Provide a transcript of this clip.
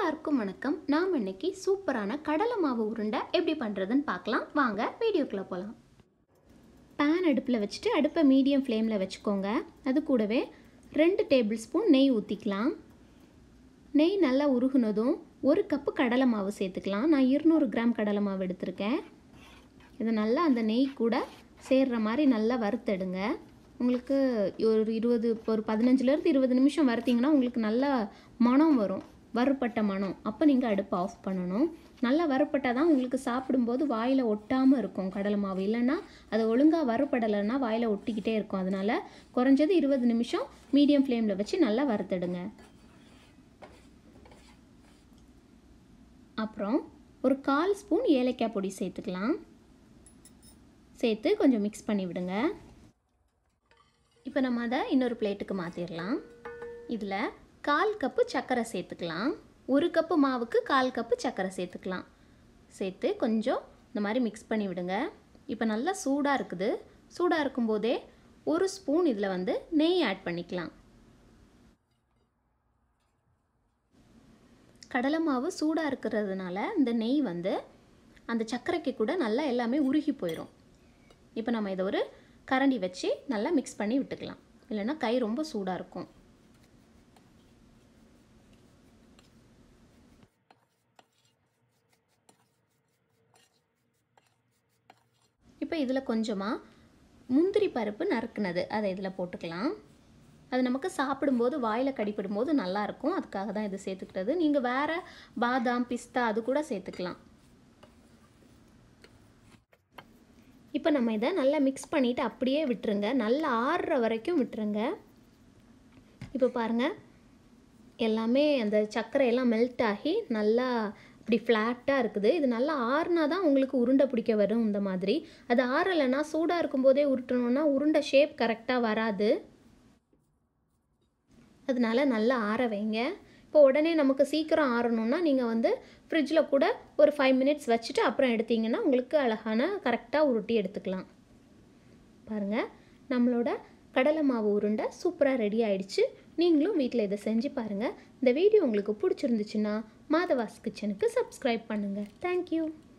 எல்லாருக்கும் வணக்கம் நாம் இன்னைக்கு சூப்பரான கடலை மாவு உருண்டை எப்படி பண்ணுறதுன்னு பார்க்கலாம் வாங்க வீடியோக்குள்ளே போகலாம் பேன் அடுப்பில் வச்சுட்டு அடுப்பை மீடியம் ஃப்ளேமில் வச்சுக்கோங்க அது கூடவே ரெண்டு டேபிள் ஸ்பூன் நெய் ஊற்றிக்கலாம் நெய் நல்லா உருகுனதும் ஒரு கப்பு கடலை மாவு சேர்த்துக்கலாம் நான் இருநூறு கிராம் கடலை மாவு எடுத்திருக்கேன் இதை நல்லா அந்த நெய் கூட சேர்ற மாதிரி நல்லா வறுத்தெடுங்க உங்களுக்கு ஒரு இருபது ஒரு பதினஞ்சுலேருந்து இருபது நிமிஷம் வறுத்தீங்கன்னா உங்களுக்கு நல்லா மணம் வரும் வறுப்பட்ட மணம் அப்போ நீங்கள் அடுப்பை ஆஃப் பண்ணணும் நல்லா வறுப்பட்டால் தான் உங்களுக்கு சாப்பிடும்போது வாயில் ஒட்டாமல் இருக்கும் கடலை மாவு இல்லைன்னா அது ஒழுங்காக வறுப்படலைன்னா வாயில் ஒட்டிக்கிட்டே இருக்கும் அதனால் குறைஞ்சது இருபது நிமிஷம் மீடியம் ஃப்ளேமில் வச்சு நல்லா வறுத்தெடுங்க அப்புறம் ஒரு கால் ஸ்பூன் ஏலக்காய் பொடி சேர்த்துக்கலாம் சேர்த்து கொஞ்சம் மிக்ஸ் பண்ணி விடுங்க இப்போ நம்ம அதை இன்னொரு பிளேட்டுக்கு மாற்றிடலாம் இதில் கால் கப்பு சர்க்கரை சேர்த்துக்கலாம் ஒரு கப்பு மாவுக்கு கால் கப்பு சர்க்கரை சேர்த்துக்கலாம் சேர்த்து கொஞ்சம் இந்த மாதிரி மிக்ஸ் பண்ணி விடுங்க இப்போ நல்லா சூடாக இருக்குது சூடாக இருக்கும்போதே ஒரு ஸ்பூன் இதில் வந்து நெய் ஆட் பண்ணிக்கலாம் கடலை மாவு சூடாக இருக்கிறதுனால இந்த நெய் வந்து அந்த சர்க்கரைக்கு கூட நல்லா எல்லாமே உருகி போயிடும் இப்போ நம்ம இதை ஒரு கரண்டி வச்சு நல்லா மிக்ஸ் பண்ணி விட்டுக்கலாம் இல்லைன்னா கை ரொம்ப சூடாக இருக்கும் இப்போ இதில் கொஞ்சமாக முந்திரி பருப்பு நறுக்குனது அதை இதில் போட்டுக்கலாம் அது நமக்கு சாப்பிடும்போது வாயில் கடிப்படும்போது நல்லாயிருக்கும் அதுக்காக தான் இது சேர்த்துக்கிட்டது நீங்கள் வேறு பாதாம் பிஸ்தா அது கூட சேர்த்துக்கலாம் இப்போ நம்ம இதை நல்லா மிக்ஸ் பண்ணிவிட்டு அப்படியே விட்டுருங்க நல்லா ஆறுற வரைக்கும் விட்டுருங்க இப்போ பாருங்கள் எல்லாமே அந்த சர்க்கரை எல்லாம் மெல்ட் ஆகி நல்லா இப்படி ஃப்ளாட்டாக இருக்குது இது நல்லா ஆறுனா தான் உங்களுக்கு உருண்டை பிடிக்க வரும் இந்த மாதிரி அது ஆறலைன்னா சூடாக இருக்கும்போதே உருட்டணுன்னா உருண்டை ஷேப் கரெக்டாக வராது அதனால நல்லா ஆற வைங்க இப்போ உடனே நமக்கு சீக்கிரம் ஆறணும்னா நீங்கள் வந்து ஃப்ரிட்ஜில் கூட ஒரு ஃபைவ் மினிட்ஸ் வச்சுட்டு அப்புறம் எடுத்தீங்கன்னா உங்களுக்கு அழகான கரெக்டாக உருட்டி எடுத்துக்கலாம் பாருங்கள் நம்மளோட கடலை மாவு உருண்டை சூப்பராக ரெடி ஆயிடுச்சு நீங்களும் வீட்டில் இதை செஞ்சு பாருங்கள் இந்த வீடியோ உங்களுக்கு பிடிச்சிருந்துச்சுன்னா மாதவாஸ் கிச்சனுக்கு சப்ஸ்கிரைப் பண்ணுங்கள் தேங்க்யூ